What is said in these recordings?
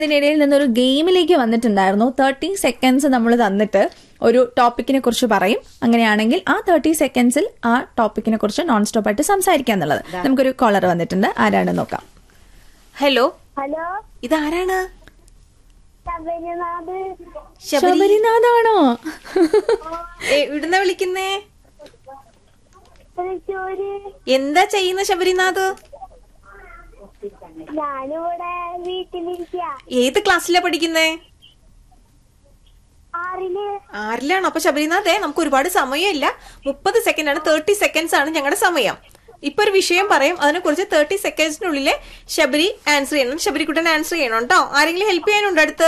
ഇതിനിടയിൽ നിന്നൊരു ഗെയിമിലേക്ക് വന്നിട്ടുണ്ടായിരുന്നു തേർട്ടി സെക്കൻഡ്സ് നമ്മൾ തന്നിട്ട് ഒരു ടോപ്പിക്കിനെ കുറിച്ച് പറയും അങ്ങനെയാണെങ്കിൽ ആ തേർട്ടി സെക്കൻഡ്സിൽ ആ ടോപ്പിക്കിനെ കുറിച്ച് നോൺ സ്റ്റോപ്പ് ആയിട്ട് സംസാരിക്കുക എന്നുള്ളത് നമുക്കൊരു കോളർ വന്നിട്ടുണ്ട് ആരാണെന്ന് നോക്കാം ഹലോ ഹലോ ഇതാരാണ് ശബരിനാഥ് ശബരി ശബരിനാഥാണോ ഏ, ഇവിടുന്ന വിളിക്കുന്നേ തൃശ്ശൂര് എന്താ ചെയ്യുന്ന ശബരിനാഥ് ഞാനിവിടെ വീട്ടിലിരിക്ക ഏത് ക്ലാസ്സിലാ പഠിക്കുന്നേ ആറില് ആരിലാണ് അപ്പൊ ശബരിനാഥേ നമുക്ക് ഒരുപാട് സമയമില്ല മുപ്പത് സെക്കൻഡ് ആണ് തേർട്ടി സെക്കൻഡ്സ് ആണ് ഞങ്ങളുടെ സമയം ഇപ്പൊ ഒരു വിഷയം പറയും അതിനെ കുറിച്ച് തേർട്ടി സെക്കൻഡ്സിനുള്ളിൽ ശബരി ആൻസർ ചെയ്യണം ശബരിക്കുട്ടൻ ആൻസർ ചെയ്യണം കേട്ടോ ആരെങ്കിലും ഹെൽപ്പ് ചെയ്യാനുണ്ടോ അടുത്ത്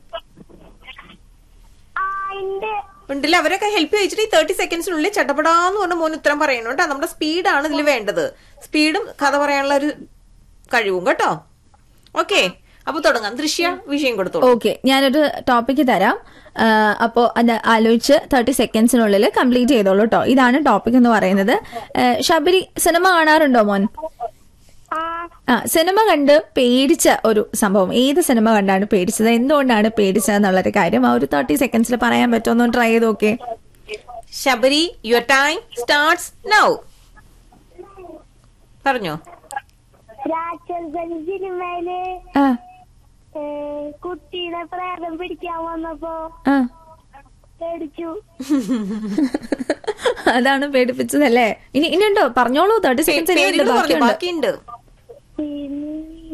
ആ ഉണ്ട് ഉണ്ടല്ലോ അവരൊക്കെ ഹെൽപ്പ് ചെയ്യിച്ചിട്ട് ഈ തേർട്ടി സെക്കൻഡ്സിനുള്ളിൽ ചട്ടപ്പെടാന്ന് പറഞ്ഞ മോന് ഉത്തരം പറയണം കേട്ടോ നമ്മുടെ സ്പീഡാണ് ഇതിൽ വേണ്ടത് സ്പീഡും കഥ പറയാനുള്ള ഒരു കഴിവും കേട്ടോ ഓക്കെ അപ്പൊ തുടങ്ങാം ദൃശ്യ വിഷയം കൊടുത്തോളൂ ഓക്കെ ഞാനൊരു ടോപ്പിക്ക് തരാം ആ, അപ്പോ അത് ആലോചിച്ച് തേർട്ടി സെക്കൻഡ്സിനുള്ളിൽ കംപ്ലീറ്റ് ചെയ്തോളൂ കേട്ടോ ഇതാണ് ടോപ്പിക് എന്ന് പറയുന്നത് ആ, ശബരി സിനിമ കാണാറുണ്ടോ മോൻ ആ ആ സിനിമ കണ്ട് പേടിച്ച ഒരു സംഭവം ഏത് സിനിമ കണ്ടാണ് പേടിച്ചത് എന്തുകൊണ്ടാണ് പേടിച്ചത് എന്നുള്ളൊരു കാര്യം ആ ഒരു തേർട്ടി സെക്കൻഡ്സിൽ പറയാൻ പറ്റുമോ ട്രൈ ചെയ്ത് നോക്കേ Sabari your time starts now പറഞ്ഞോ രാക്ഷസൻ സിനിമയില് ആ ഏ, കുട്ടീനെ പ്രേതം പിടിക്കാൻ വന്നപ്പോ ആ പേടിച്ചു അതാണ് പേടിപ്പിച്ചതല്ലേ ഇനി ഇനിയുണ്ടോ പറഞ്ഞോളൂ തേർട്ടി സെക്കൻഡ്സ് പേരുകൾ പറഞ്ഞു ബാക്കിയുണ്ട് ബാക്കിയുണ്ട് പിന്നെ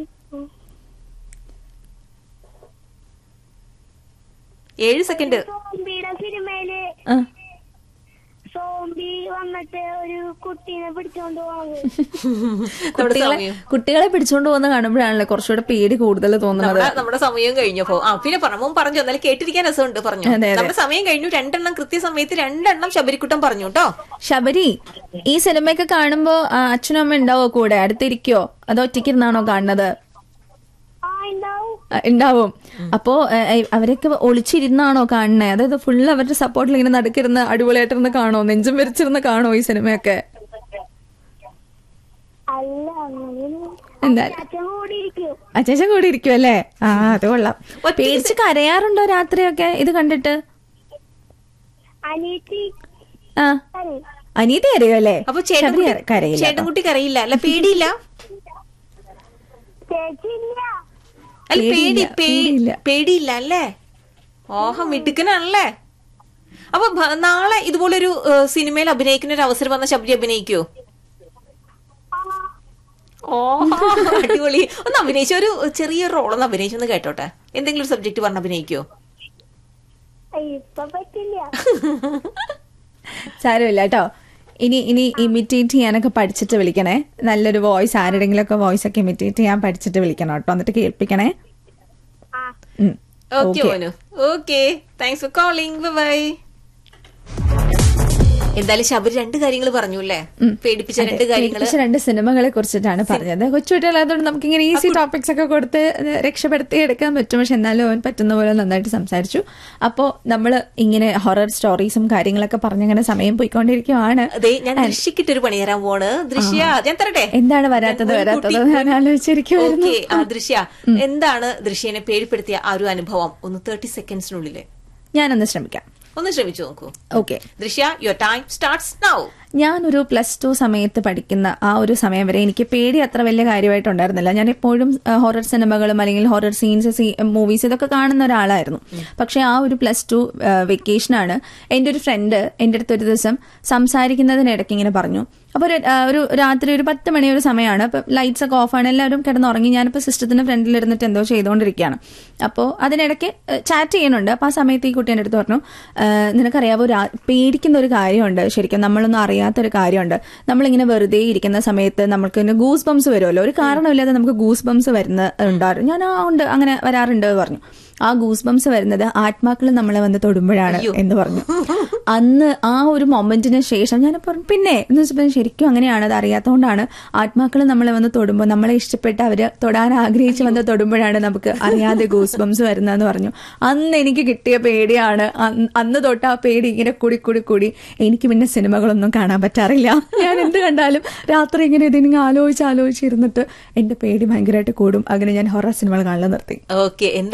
ഏഴ് സെക്കൻഡ് സോംബിയുടെ സിനിമയില് ആ. സോംബി വന്നിട്ട് ഒരു കുട്ടീനെ പിടിച്ചോണ്ട് പോകുന്നത് നമ്മുടെ കുട്ടികളെ സമയം കുട്ടികളെ പിടിച്ചോണ്ട് പോകുന്ന കാണുമ്പോഴാണല്ലോ കുറച്ചുകൂടെ പേടി കൂടുതൽ തോന്നുന്നത് നമ്മുടെ നമ്മുടെ സമയം കഴിഞ്ഞപ്പോ ആ പിന്നെ പറഞ്ഞു മോൻ പറഞ്ഞു എന്നാലും കേട്ടിരിക്കാൻ രസമുണ്ട് പറഞ്ഞു അതെ, അതെ. നമ്മുടെ സമയം കഴിഞ്ഞു രണ്ടെണ്ണം കൃത്യസമയത്ത് രണ്ടെണ്ണം ശബരിക്കുട്ടൻ പറഞ്ഞു കേട്ടോ ശബരി ഈ സിനിമയൊക്കെ കാണുമ്പോ ആ, അച്ഛനും അമ്മ ഉണ്ടാവോ കൂടെ അടുത്തിരിക്കോ അതോ ഒറ്റയ്ക്കിരുന്നാണോ കാണുന്നത് ആ ഉണ്ടാവും ആ, ഉണ്ടാവും അപ്പോ ഏ, ഏ, അവരൊക്കെ ഒളിച്ചിരുന്നാണോ കാണുന്നത് അതായത് ഫുള്ള് അവരുടെ സപ്പോർട്ടിൽ ഇങ്ങനെ നടുക്കിരുന്ന് അടിപൊളിയായിട്ടിരുന്ന് കാണോ നെഞ്ചും വരിച്ചിരുന്ന് കാണോ ഈ സിനിമയൊക്കെ അല്ല അങ്ങനെ എന്താ അച്ഛൻ കൂടി ഇരിക്കും അച്ഛൻ കൂടി ഇരിക്കും അല്ലേ ആ അത് കൊള്ളാം ഒറ്റ പേടിച്ച് കരയാറുണ്ടോ രാത്രിയൊക്കെ ഇത് കണ്ടിട്ട് അനീറ്റി ആ കരയും. അനീതി അറിയോ അല്ലേ അപ്പൊ ശബരി ചേട്ടൻകുട്ടി കരയില്ല കേട്ടോ. ചേട്ടൻകുട്ടി കരയില്ല അല്ല പേടിയില്ല ചേച്ചി ഇല്ല അല്ല പേടി പേടിയില്ല, പേ- പേടിയില്ല. പേടിയില്ല അല്ലേ ഓഹ മിടുക്കനാണല്ലേ അപ്പൊ ഭ- നാളെ ഇതുപോലൊരു ഏഹ്, സിനിമയിൽ അഭിനയിക്കുന്ന ഒരു അവസരം വന്ന ശബരി അഭിനയിക്കോ ആ ഓ അടിപൊളി ഒന്ന് അഭിനയിച്ച ഒരു ചെറിയ റോൾ ഒന്ന് അഭിനയിച്ചൊന്ന് കേട്ടോട്ടെ എന്തെങ്കിലും ഒരു സബ്ജക്ട് പറഞ്ഞ് അഭിനയിക്കോ ഇപ്പൊ പറ്റില്ല സാരമില്ല കേട്ടോ ഇനി ഇനി ഇമിറ്റേറ്റ് ചെയ്യാനൊക്കെ പഠിച്ചിട്ട് വിളിക്കണേ നല്ലൊരു വോയിസ് ആരുടെങ്കിലും ഒക്കെ വോയിസ് ഒക്കെ ഇമിറ്റേറ്റ് ചെയ്യാൻ പഠിച്ചിട്ട് വിളിക്കണം കേട്ടോ എന്നിട്ട് കേൾപ്പിക്കണേ ആ ഉം. Okay Okay. മോനു okay thanks for calling bye എന്തായാലും ശബരി രണ്ട് കാര്യങ്ങൾ പറഞ്ഞു അല്ലേ ഉം. പേടിപ്പിച്ച അതെ, രണ്ട് കാര്യങ്ങൾ പേടിപ്പിച്ച രണ്ട് സിനിമകളെ കുറിച്ചിട്ടാണ് പറഞ്ഞത് കൊച്ചുകുട്ടികളായതുകൊണ്ട് നമുക്ക് ഇങ്ങനെ ഈസി ടോപ്പിക്സ് ഒക്കെ കൊടുത്ത് രക്ഷപ്പെടുത്തി എടുക്കാൻ പറ്റും പക്ഷെ എന്നാലും അവൻ പറ്റുന്ന പോലെ നന്നായിട്ട് സംസാരിച്ചു അപ്പോ നമ്മൾ ഇങ്ങനെ ഹൊറർ സ്റ്റോറീസും കാര്യങ്ങളൊക്കെ പറഞ്ഞങ്ങനെ സമയം പോയിക്കൊണ്ടിരിക്കുവാണ് അതെ ഞാൻ ദൃശ്യക്കിട്ടൊരു പണി തരാൻ പോണ് ദൃശ്യ ഞാൻ തരട്ടെ എന്താണ് വരാത്തത് ഒരു വരാത്തത് കുട്ടി- ഞാൻ ആലോചിച്ചിരിക്കുവായിരുന്നു ഓക്കെ ആ ദൃശ്യ എന്താണ് ദൃശ്യനെ പേടിപ്പെടുത്തിയ ആ ഒരു അനുഭവം ഒന്ന് തേർട്ടി സെക്കൻഡ്സിനുള്ളില് ഞാനൊന്ന് ശ്രമിക്കാം ഒന്ന് ശ്രമിച്ചു നോക്കൂ okay Drishya your time starts now ഞാനൊരു പ്ലസ് ടു സമയത്ത് പഠിക്കുന്ന ആ ഒരു സമയം വരെ എനിക്ക് പേടി അത്ര വലിയ കാര്യമായിട്ടുണ്ടായിരുന്നില്ല ഞാൻ എപ്പോഴും ഹൊറർ സിനിമകളും അല്ലെങ്കിൽ ഹൊറർ സീൻസ് മൂവീസ് ഇതൊക്കെ കാണുന്ന ഒരാളായിരുന്നു പക്ഷെ ആ ഒരു പ്ലസ് ടു വെക്കേഷനാണ് എൻ്റെ ഒരു ഫ്രണ്ട് എൻ്റെ അടുത്ത് ഒരു ദിവസം സംസാരിക്കുന്നതിനിടയ്ക്ക് ഇങ്ങനെ പറഞ്ഞു അപ്പോൾ ഒരു ആ, ഒരു രാത്രി ഒരു പത്ത് മണി ഒരു സമയമാണ് അപ്പോൾ ലൈറ്റ്സ് ഒക്കെ ഓഫാണ് എല്ലാവരും കിടന്നുറങ്ങി ഞാനിപ്പോൾ സിസ്റ്റത്തിന്റെ ഫ്രണ്ടിൽ ഇരുന്നിട്ട് എന്തോ ചെയ്തുകൊണ്ടിരിക്കുകയാണ് അപ്പോൾ അതിനിടയ്ക്ക് ചാറ്റ് ചെയ്യുന്നുണ്ട് അപ്പോൾ ആ സമയത്ത് ഈ കുട്ടി എൻ്റെ അടുത്ത് പറഞ്ഞു "ആ, നിനക്കറിയാവോ രാ- പേടിക്കുന്ന ഒരു കാര്യമുണ്ട് ശരിക്കും നമ്മളൊന്നും അറിയാത്തൊരു കാര്യമുണ്ട് നമ്മളിങ്ങനെ വെറുതെ ഇരിക്കുന്ന സമയത്ത് നമുക്ക് ഇങ്ങനെ ഗൂസ് ബംസ് വരുമല്ലോ ഒരു കാരണമില്ലാതെ നമുക്ക് ഗൂസ് ബംസ് വരുന്ന ഉണ്ടായിരുന്നു ഞാൻ ആ ഉണ്ട് അങ്ങനെ വരാറുണ്ട് എന്ന് പറഞ്ഞു ആ ഗൂസ് ബംസ് വരുന്നത് ആത്മാക്കൾ നമ്മളെ വന്ന് തൊടുമ്പോഴാണ് എന്ന് പറഞ്ഞു അന്ന് ആ ഒരു മൊമെന്റിന് ശേഷം ഞാൻ പറഞ്ഞു പിന്നെ എന്ന് വെച്ചപ്പോൾ ശരിക്കും അങ്ങനെയാണ് അത് അറിയാത്തതുകൊണ്ടാണ് ആത്മാക്കൾ നമ്മളെ വന്ന് തൊടുമ്പോൾ നമ്മളെ ഇഷ്ടപ്പെട്ട് അവര് തൊടാൻ ആഗ്രഹിച്ച് വന്ന് തൊടുമ്പോഴാണ് നമുക്ക് അറിയാതെ ഗൂസ് ബംസ് വരുന്നതെന്ന് പറഞ്ഞു അന്ന് എനിക്ക് കിട്ടിയ പേടിയാണ് അന്ന് അന്ന് തൊട്ട് ആ പേടി ഇങ്ങനെ കൂടി കൂടി കൂടി എനിക്ക് പിന്നെ സിനിമകളൊന്നും കാണാൻ പറ്റാറില്ല ഞാൻ എന്ത് കണ്ടാലും രാത്രി ഇങ്ങനെ ഇതിങ്ങനെ ആലോചിച്ച് ആലോചിച്ചിരുന്നിട്ട് എന്റെ പേടി ഭയങ്കരമായിട്ട് കൂടും അങ്ങനെ ഞാൻ ഹൊറർ സിനിമകൾ കാണാൻ നിർത്തി ഓക്കെ